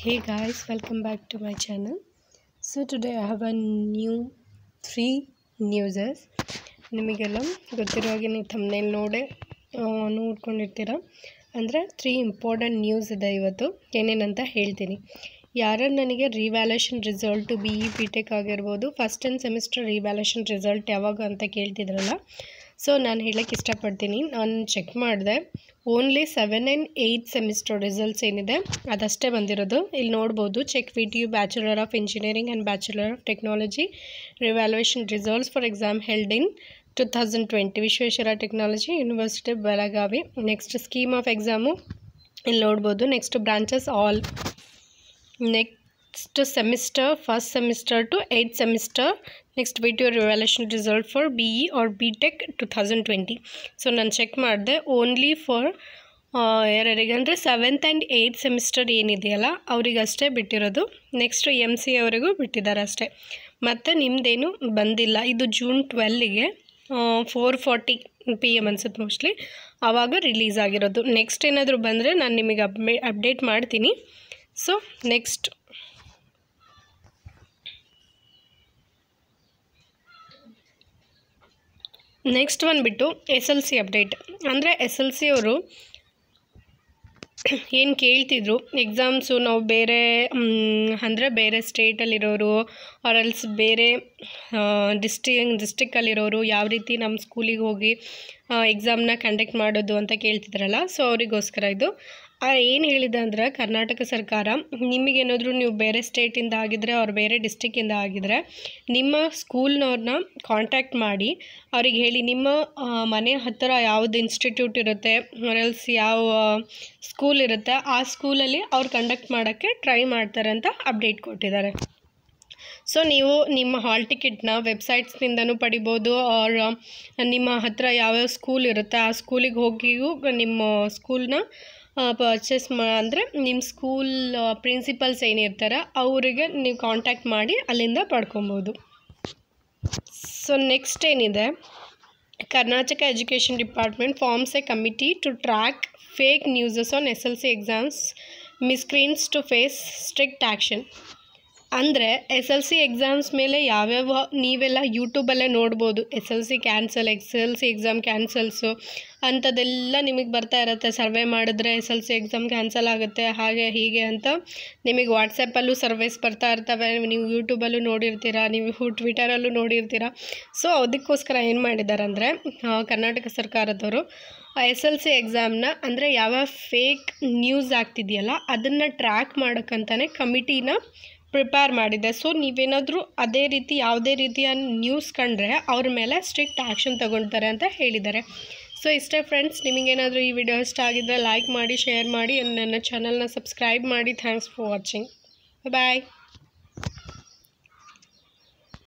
Hey guys, welcome back to my channel. So today I have a new three newses. ನಿಮಗೆಲ್ಲ ಗೊತ್ತಿರೋ ಹಾಗೆ ನೀವು thumbnail ನೋಡೇ ಆ, ನೋಡ್ಕೊಂಡಿರ್ತೀರ ಅಂದರೆ ತ್ರೀ ಇಂಪಾರ್ಟೆಂಟ್ ನ್ಯೂಸ್ ಇದೆ ಇವತ್ತು ಏನೇನಂತ ಹೇಳ್ತೀನಿ ಯಾರು ನನಗೆ revaluation result B E B tech ಆಗಿರ್ಬೋದು first and semester revaluation result ಯಾವಾಗ ಅಂತ ಕೇಳ್ತಿದ್ರಲ್ಲ ಸೊ ನಾನು ಹೇಳಕ್ಕೆ ಇಷ್ಟಪಡ್ತೀನಿ ನಾನು ಚೆಕ್ ಮಾಡಿದೆ only seven and eight semester results ಏನಿದೆ ಅದಷ್ಟೇ ಬಂದಿರೋದು ಇಲ್ಲಿ ನೋಡ್ಬೋದು check V T U bachelor of engineering and bachelor of technology revaluation results for exam held in two thousand twenty Vishweshwara technology university Belagavi next scheme of exam ಇಲ್ಲಿ ನೋಡ್ಬೋದು next branches all next semester first semester to eight semester next V to revaluation result for B E or B tech two thousand twenty so ನಾನು check ಮಾಡಿದೆ only for ಯಾರ್ಯಾರಿಗೆ ಅಂದರೆ seventh and eighth semester ಏನಿದೆಯಲ್ಲ ಅವರಿಗಷ್ಟೇ ಬಿಟ್ಟಿರೋದು next M C ಅವರಿಗೂ ಬಿಟ್ಟಿದ್ದಾರೆ ಅಷ್ಟೇ ಮತ್ತು ನಿಮ್ಮದೇನು ಬಂದಿಲ್ಲ ಇದು ಜೂನ್ ಟ್ವೆಲ್ಲಿಗೆ ಫೋರ್ ಫಾರ್ಟಿ ಪಿ ಎಮ್ ಅನ್ಸುತ್ತೆ ಮೋಸ್ಟ್ಲಿ ಆವಾಗ ರಿಲೀಸ್ ಆಗಿರೋದು ನೆಕ್ಸ್ಟ್ ಏನಾದರೂ ಬಂದರೆ ನಾನು ನಿಮಗೆ ಅಪ್ಡೇ ಅಪ್ಡೇಟ್ ಮಾಡ್ತೀನಿ ಸೊ ನೆಕ್ಸ್ಟ್ ನೆಕ್ಸ್ಟ್ ಬಂದುಬಿಟ್ಟು ಎಸ್ ಎಲ್ ಸಿ ಅಪ್ಡೇಟ್ ಅಂದರೆ ಎಸ್ ಎಲ್ ಸಿ ಅವರು ಏನು ಕೇಳ್ತಿದ್ರು ಎಕ್ಸಾಮ್ಸು ನಾವು ಬೇರೆ ಅಂದರೆ ಬೇರೆ ಸ್ಟೇಟಲ್ಲಿರೋರು ಆರಲ್ಸ್ ಬೇರೆ ಡಿಸ್ಟಿ ಡಿಸ್ಟಿಕ್ಕಲ್ಲಿರೋರು ಯಾವ ರೀತಿ ನಮ್ಮ ಸ್ಕೂಲಿಗೆ ಹೋಗಿ ಎಕ್ಸಾಮ್ನ ಕಂಡಕ್ಟ್ ಮಾಡೋದು ಅಂತ ಕೇಳ್ತಿದ್ರಲ್ಲ ಸೊ ಅವರಿಗೋಸ್ಕರ ಇದು ಏನು ಹೇಳಿದೆ ಅಂದ್ರೆ ಕರ್ನಾಟಕ ಸರ್ಕಾರ ನಿಮಗೇನಾದರೂ ನೀವು ಬೇರೆ ಸ್ಟೇಟಿಂದ ಆಗಿದ್ರೆ ಅವ್ರು ಬೇರೆ ಡಿಸ್ಟಿಕ್ಕಿಂದ ಆಗಿದ್ರೆ ನಿಮ್ಮ ಸ್ಕೂಲ್ನವ್ರನ್ನ ಕಾಂಟ್ಯಾಕ್ಟ್ ಮಾಡಿ ಅವ್ರಿಗೆ ಹೇಳಿ ನಿಮ್ಮ ಆ, ಮನೆ ಹತ್ತಿರ ಯಾವ್ದು ಇನ್ಸ್ಟಿಟ್ಯೂಟ್ ಇರುತ್ತೆ ಎಲ್ಸ್ ಯಾವ ಸ್ಕೂಲ್ ಇರುತ್ತೆ ಆ ಸ್ಕೂಲಲ್ಲಿ ಅವ್ರು ಕಂಡಕ್ಟ್ ಮಾಡೋಕ್ಕೆ ಟ್ರೈ ಮಾಡ್ತಾರೆ ಅಂತ ಅಪ್ಡೇಟ್ ಕೊಟ್ಟಿದ್ದಾರೆ ಸೊ ನೀವು ನಿಮ್ಮ ಹಾಲ್ ಟಿಕೆಟ್ನ ವೆಬ್ಸೈಟ್ಸ್ನಿಂದನೂ ಪಡಿಬೋದು ಆರ್ ನಿಮ್ಮ ಹತ್ತಿರ ಯಾವ್ಯಾವ ಸ್ಕೂಲ್ ಇರುತ್ತೆ ಆ ಸ್ಕೂಲಿಗೆ ಹೋಗಿಯೂ ನಿಮ್ಮ ಸ್ಕೂಲ್ನ ಪರ್ಚೇಸ್ ಮಾ ಅಂದರೆ ನಿಮ್ಮ ಸ್ಕೂಲ್ ಪ್ರಿನ್ಸಿಪಲ್ಸ್ ಏನಿರ್ತಾರೆ ಅವರಿಗೆ ನೀವು ಕಾಂಟ್ಯಾಕ್ಟ್ ಮಾಡಿ ಅಲ್ಲಿಂದ ಪಡ್ಕೊಬೋದು ಸೊ ನೆಕ್ಸ್ಟ್ ಏನಿದೆ Karnataka education department forms a committee to track fake newses on S L C exams miscreants to face strict action ಅಂದರೆ ಎಸ್ ಎಲ್ ಸಿ ಎಕ್ಸಾಮ್ಸ್ ಮೇಲೆ ಯಾವ್ಯಾವ ನೀವೆಲ್ಲ ಯೂಟ್ಯೂಬಲ್ಲೇ ನೋಡ್ಬೋದು S L C cancel S L C exam cancels ಅಂಥದ್ದೆಲ್ಲ ನಿಮಗೆ ಬರ್ತಾ ಇರುತ್ತೆ ಸರ್ವೆ ಮಾಡಿದ್ರೆ S L C exam cancel ಆಗುತ್ತೆ ಹಾಗೆ ಹೀಗೆ ಅಂತ ನಿಮಗೆ ವಾಟ್ಸಪ್ಪಲ್ಲೂ ಸರ್ವೇಸ್ ಬರ್ತಾ ಇರ್ತವೆ ನೀವು ಯೂಟ್ಯೂಬಲ್ಲೂ ನೋಡಿರ್ತೀರ ನೀವು ಟ್ವಿಟರಲ್ಲೂ ನೋಡಿರ್ತೀರ ಸೊ ಅದಕ್ಕೋಸ್ಕರ ಏನು ಮಾಡಿದ್ದಾರೆ ಅಂದರೆ ಕರ್ನಾಟಕ ಸರ್ಕಾರದವರು ಎಸ್ ಎಲ್ ಸಿ ಎಕ್ಸಾಮ್ನ ಅಂದರೆ ಯಾವ ಫೇಕ್ ನ್ಯೂಸ್ ಆಗ್ತಿದೆಯಲ್ಲ ಅದನ್ನು ಟ್ರ್ಯಾಕ್ ಮಾಡೋಕ್ಕಂತಾನೆ ಕಮಿಟಿನ ಪ್ರಿಪೇರ್ ಮಾಡಿದೆ ಸೊ ನೀವೇನಾದರೂ ಅದೇ ರೀತಿ ಯಾವುದೇ ರೀತಿಯ ನ್ಯೂಸ್ ಕಂಡ್ರೆ ಅವ್ರ ಮೇಲೆ ಸ್ಟ್ರಿಕ್ಟ್ ಆ್ಯಕ್ಷನ್ ತಗೊಳ್ತಾರೆ ಅಂತ ಹೇಳಿದ್ದಾರೆ ಸೊ ಇಷ್ಟೇ ಫ್ರೆಂಡ್ಸ್ ನಿಮಗೇನಾದರೂ ಈ ವಿಡಿಯೋ ಇಷ್ಟ ಆಗಿದ್ದರೆ ಲೈಕ್ ಮಾಡಿ ಶೇರ್ ಮಾಡಿ ನನ್ನ ಚಾನಲ್ನ ಸಬ್ಸ್ಕ್ರೈಬ್ ಮಾಡಿ ಥ್ಯಾಂಕ್ಸ್ ಫಾರ್ ವಾಚಿಂಗ್ ಬಾಯ್